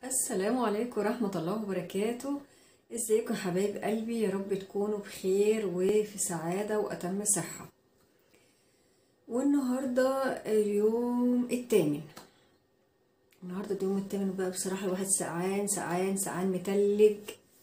السلام عليكم ورحمة الله وبركاته ازيكم يا حبايب قلبي يا رب تكونوا بخير وفي سعادة وأتم صحة والنهاردة اليوم التامن النهاردة اليوم التامن بقى بصراحة الواحد سقعان سقعان سقعان متلج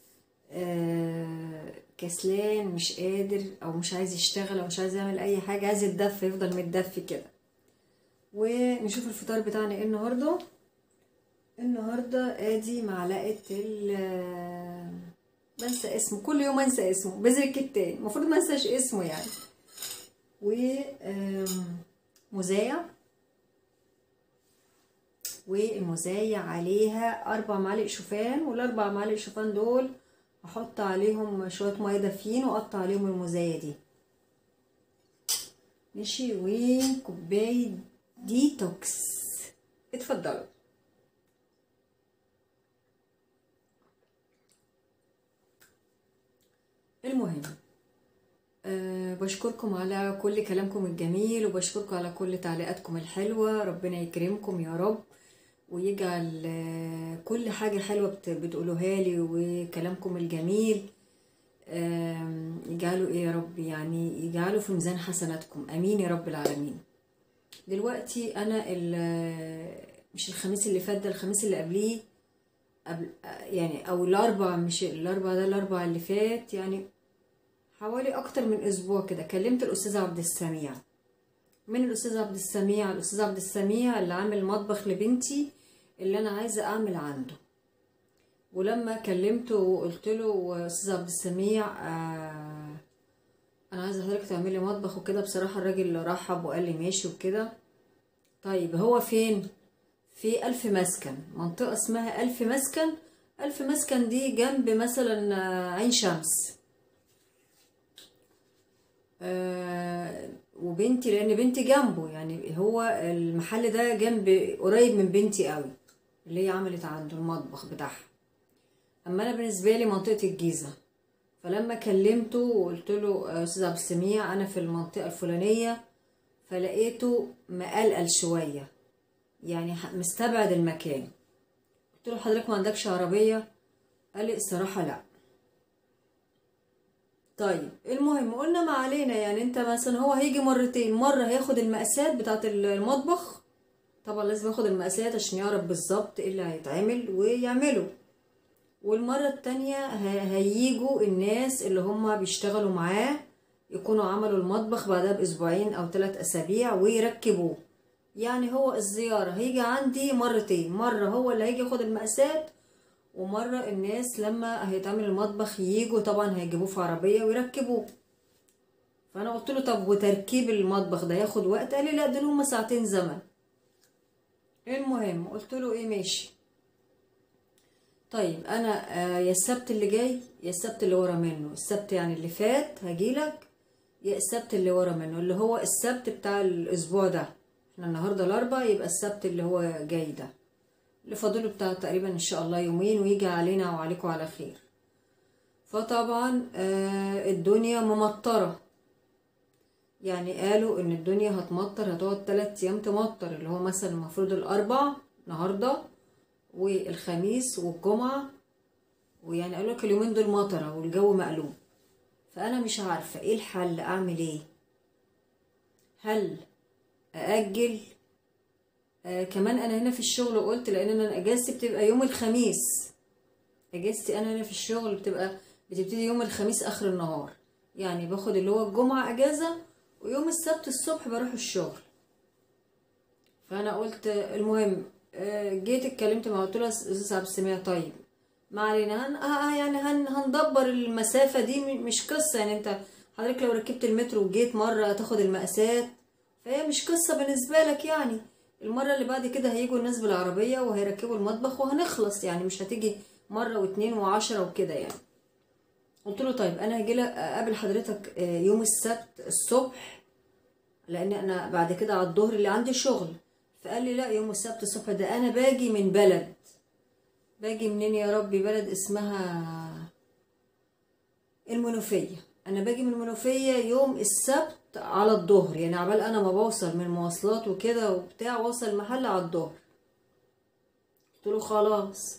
آه كسلان مش قادر أو مش عايز يشتغل أو مش عايز يعمل أي حاجة عايز يتدفى يفضل متدفي كده ونشوف الفطار بتاعنا ايه النهارده النهارده ادي معلقه ال بنسى اسمه كل يوم انسى اسمه بذر الكتان المفروض ما انساش اسمه يعني و مزايا والمزايا عليها اربع معالق شوفان والاربع معالق شوفان دول احط عليهم شويه ميه دافيين واقطع عليهم المزايا دي ماشي وكوبايه ديتوكس اتفضلوا المهم أه بشكركم على كل كلامكم الجميل وبشكركم على كل تعليقاتكم الحلوة ربنا يكرمكم يا رب ويجعل أه كل حاجة حلوة بتقولوها لي وكلامكم الجميل أه يجعلوا ايه يا رب يعني يجعلوا في ميزان حسناتكم امين يا رب العالمين دلوقتي انا مش الخميس اللي فات ده الخميس اللي قبليه قبل يعني او الاربع مش الاربع ده الاربع اللي فات يعني حوالي اكتر من اسبوع كده كلمت الاستاذ عبد السميع من الاستاذ عبد السميع الاستاذ عبد السميع اللي عامل مطبخ لبنتي اللي انا عايزه اعمل عنده ولما كلمته وقلت له استاذ عبد السميع آه انا عايزه حضرتك تعملي مطبخ وكده بصراحه الراجل رحب وقال لي ماشي وكده طيب هو فين في ألف مسكن منطقة اسمها ألف مسكن ألف مسكن دي جنب مثلا عين شمس آه وبنتي لأن بنتي جنبه يعني هو المحل ده جنب قريب من بنتي قوي اللي هي عملت عنده المطبخ بتاعها أما أنا بالنسبة لي منطقة الجيزة فلما كلمته وقلت له أستاذ عبد السميع أنا في المنطقة الفلانية فلقيته مقلقل شوية يعني مستبعد المكان قلت له حضرتك ما عندكش عربية قال لي الصراحة لا طيب المهم قلنا ما علينا يعني انت مثلا هو هيجي مرتين مرة هياخد المقاسات بتاعة المطبخ طبعا لازم ياخد المقاسات عشان يعرف بالظبط ايه اللي هيتعمل ويعمله والمرة التانية هيجوا الناس اللي هما بيشتغلوا معاه يكونوا عملوا المطبخ بعدها باسبوعين او ثلاث اسابيع ويركبوه يعني هو الزيارة هيجي عندي مرتين مرة هو اللي هيجي ياخد المقاسات ومرة الناس لما هيتعمل المطبخ ييجوا طبعا هيجيبوه في عربية ويركبوه فأنا قلت له طب وتركيب المطبخ ده ياخد وقت قال لي لا دول هما ساعتين زمن المهم قلت له ايه ماشي طيب انا آه يا السبت اللي جاي يا السبت اللي ورا منه السبت يعني اللي فات هجيلك يا السبت اللي ورا منه اللي هو السبت بتاع الاسبوع ده احنا النهارده الاربع يبقى السبت اللي هو جاي ده اللي فاضله بتاع تقريبا ان شاء الله يومين ويجي علينا وعليكم على خير فطبعا آه الدنيا ممطرة يعني قالوا ان الدنيا هتمطر هتقعد تلات ايام تمطر اللي هو مثلا المفروض الاربع النهارده والخميس والجمعة ويعني قالوا لك اليومين دول مطرة والجو مقلوب فانا مش عارفة ايه الحل اعمل ايه هل أأجل آه كمان أنا هنا في الشغل قلت لأن أنا أجازتي بتبقى يوم الخميس أجازتي أنا هنا في الشغل بتبقى بتبتدي يوم الخميس آخر النهار يعني باخد اللي هو الجمعة أجازة ويوم السبت الصبح بروح الشغل فأنا قلت المهم آه جيت اتكلمت مع قلت له أستاذ عبد السميع طيب ما علينا هن آه يعني هن هندبر المسافة دي مش قصة يعني أنت حضرتك لو ركبت المترو وجيت مرة تاخد المقاسات فهي مش قصة بالنسبة لك يعني المرة اللي بعد كده هيجوا الناس بالعربية وهيركبوا المطبخ وهنخلص يعني مش هتيجي مرة واتنين وعشرة وكده يعني قلت له طيب انا هاجي اقابل حضرتك يوم السبت الصبح لان انا بعد كده على الظهر اللي عندي شغل فقال لي لا يوم السبت الصبح ده انا باجي من بلد باجي منين يا ربي بلد اسمها المنوفية انا باجي من المنوفية يوم السبت على الظهر يعني عبال انا ما بوصل من المواصلات وكده وبتاع واوصل المحل على الظهر قلت له خلاص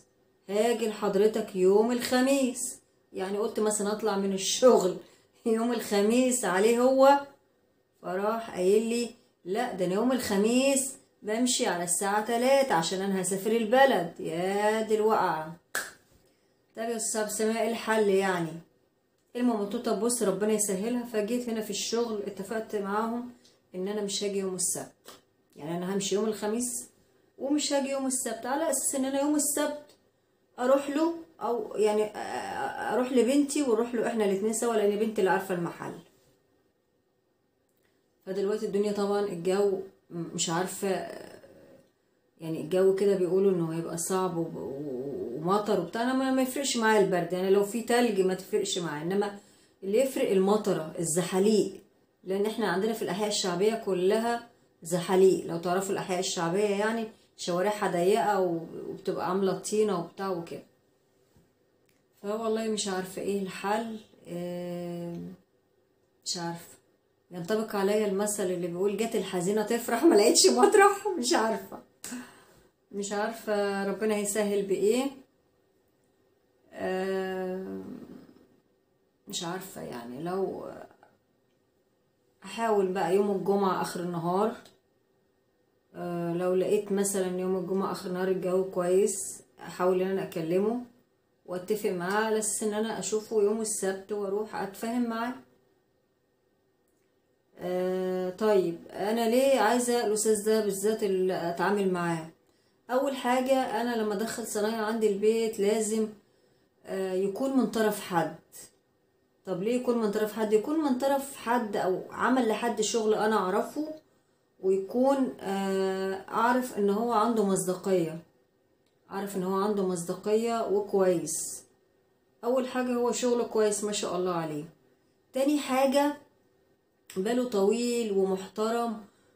هاجي لحضرتك يوم الخميس يعني قلت مثلا اطلع من الشغل يوم الخميس عليه هو فراح قايل لي لا ده انا يوم الخميس بمشي على الساعة تلاتة عشان انا هسافر البلد يا دي الوقعة طب يا استاذ سماء إيه الحل يعني المهم قلت له طب بص ربنا يسهلها فجيت هنا في الشغل اتفقت معاهم ان انا مش هاجي يوم السبت يعني انا همشي يوم الخميس ومش هاجي يوم السبت على اساس ان انا يوم السبت اروح له او يعني أ- أ- اروح لبنتي ونروح له احنا الاتنين سوا لان بنتي اللي عارفه المحل فدلوقتي الدنيا طبعا الجو م- مش عارفه يعني الجو كده بيقولوا انه هيبقى صعب وب- و- ومطر وبتاع انا ما ما يفرقش معايا البرد يعني لو في تلج ما تفرقش معايا انما اللي يفرق المطره الزحاليق لان احنا عندنا في الاحياء الشعبيه كلها زحاليق لو تعرفوا الاحياء الشعبيه يعني شوارعها ضيقه و- وبتبقى عامله طينه وبتاع وكده فوالله مش عارفه ايه الحل آم، مش عارفه ينطبق عليا المثل اللي بيقول جت الحزينه تفرح ما لقيتش مطرح مش عارفه مش عارفه ربنا هيسهل بايه آم، مش عارفه يعني لو احاول بقى يوم الجمعه اخر النهار آه، لو لقيت مثلا يوم الجمعة آخر النهار الجو كويس أحاول إن أنا أكلمه وأتفق معاه على أساس إن أنا أشوفه يوم السبت وأروح أتفاهم معاه آه طيب أنا ليه عايزة الأستاذ ده بالذات اللي أتعامل معاه أول حاجة أنا لما أدخل صنايعي عندي البيت لازم آه يكون من طرف حد طب ليه يكون من طرف حد يكون من طرف حد أو عمل لحد شغل أنا أعرفه ويكون آه، عارف ان هو عنده مصداقية عارف ان هو عنده مصداقية وكويس اول حاجة هو شغله كويس ما شاء الله عليه تاني حاجة باله طويل ومحترم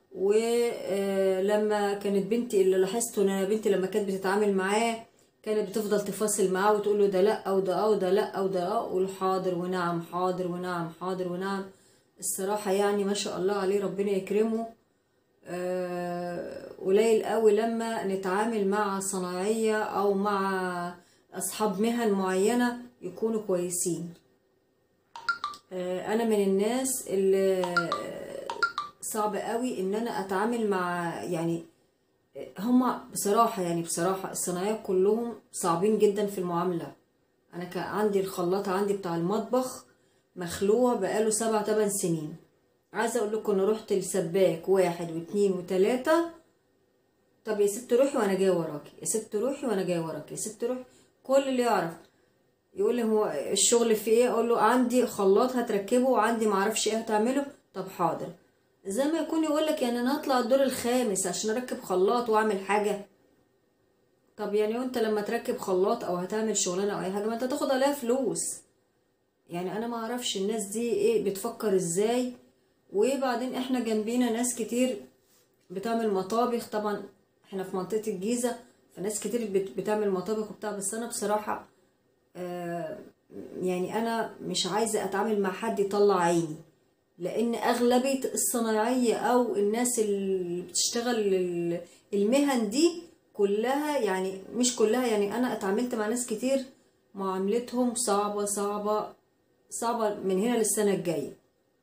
ولما كانت بنتي اللي لاحظته ان انا بنتي لما كانت بتتعامل معاه كانت بتفضل تفاصل معاه وتقول له ده لا وده اه وده لا وده اه قول حاضر ونعم حاضر ونعم حاضر ونعم الصراحة يعني ما شاء الله عليه ربنا يكرمه آه، قليل قوي لما نتعامل مع صناعية او مع اصحاب مهن معينة يكونوا كويسين آه، انا من الناس اللي صعب قوي ان انا اتعامل مع يعني هما بصراحة يعني بصراحة الصناعية كلهم صعبين جدا في المعاملة انا كان عندي الخلاط عندي بتاع المطبخ مخلوع بقاله سبع تمن سنين عايزة اقول لكم انا رحت لسباك واحد واتنين وتلاتة طب يا ست روحي وانا جاي وراكي يا ست روحي وانا جاي وراكي يا ست روحي كل اللي يعرف يقول لي هو الشغل في ايه اقول له عندي خلاط هتركبه وعندي معرفش ايه هتعمله طب حاضر زي ما يكون يقول لك يعني انا هطلع الدور الخامس عشان اركب خلاط واعمل حاجه طب يعني وانت لما تركب خلاط او هتعمل شغلانه او اي حاجه ما انت تاخد عليها فلوس يعني انا ما اعرفش الناس دي ايه بتفكر ازاي وبعدين احنا جنبينا ناس كتير بتعمل مطابخ طبعا احنا في منطقه الجيزه فناس كتير بت- بتعمل مطابخ وبتاع بس انا بصراحه آه، يعني انا مش عايزه اتعامل مع حد يطلع عيني لان اغلبيه الصنايعيه او الناس اللي بتشتغل ال- المهن دي كلها يعني مش كلها يعني انا اتعاملت مع ناس كتير معاملتهم صعبه صعبه صعبه من هنا للسنه الجايه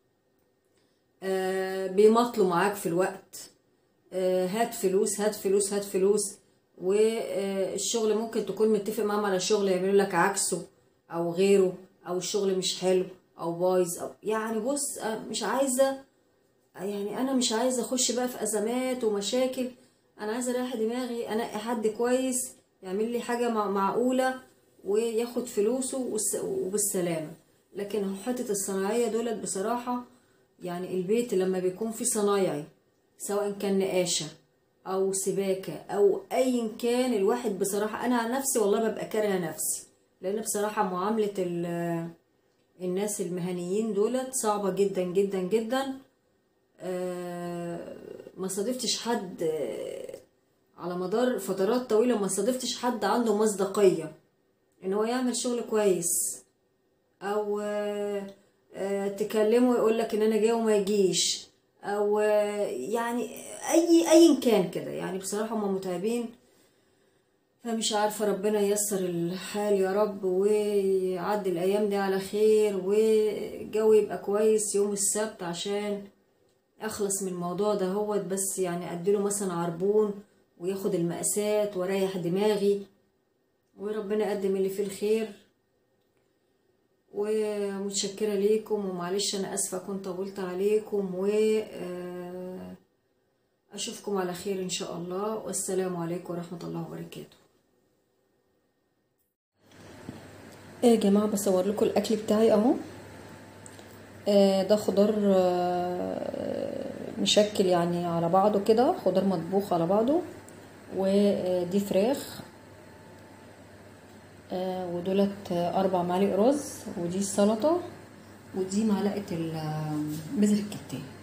آه، بيمطلوا معاك في الوقت آه، هات فلوس هات فلوس هات فلوس والشغل ممكن تكون متفق معاهم على شغل يعملوا لك عكسه او غيره او الشغل مش حلو او بايظ او يعني بص آه، مش عايزه يعني انا مش عايزه اخش بقى في ازمات ومشاكل انا عايزه اريح دماغي انقي حد كويس يعمل لي حاجه مع- معقوله وياخد فلوسه والس- وبالسلامه لكن حته الصناعيه دولت بصراحه يعني البيت لما بيكون فيه صنايعي سواء كان نقاشه او سباكه او ايا كان الواحد بصراحه انا عن نفسي والله ببقى كارهه نفسي لان بصراحه معامله ال- الناس المهنيين دولت صعبه جدا جدا جدا آه، ما صادفتش حد آه، على مدار فترات طويلة ما صادفتش حد عنده مصداقية ان هو يعمل شغل كويس او آه، آه، تكلمه يقول لك ان انا جاي وما يجيش او آه، يعني اي ايا كان كده يعني بصراحة هم متعبين فمش عارفة ربنا ييسر الحال يا رب ويعدي الأيام دي على خير والجو يبقى كويس يوم السبت عشان أخلص من الموضوع ده هو بس يعني أديله مثلا عربون وياخد المقاسات واريح دماغي وربنا يقدم اللي فيه الخير ومتشكرة ليكم ومعلش أنا أسفة كنت طولت عليكم و أشوفكم على خير إن شاء الله والسلام عليكم ورحمة الله وبركاته ايه يا جماعة بصور لكم الأكل بتاعي أهو آه ده خضار آه مشكل يعني على بعضه كده خضار مطبوخ على بعضه ودي فراخ آه ودولت أربع معالق رز ودي السلطة ودي معلقة بذر الكتان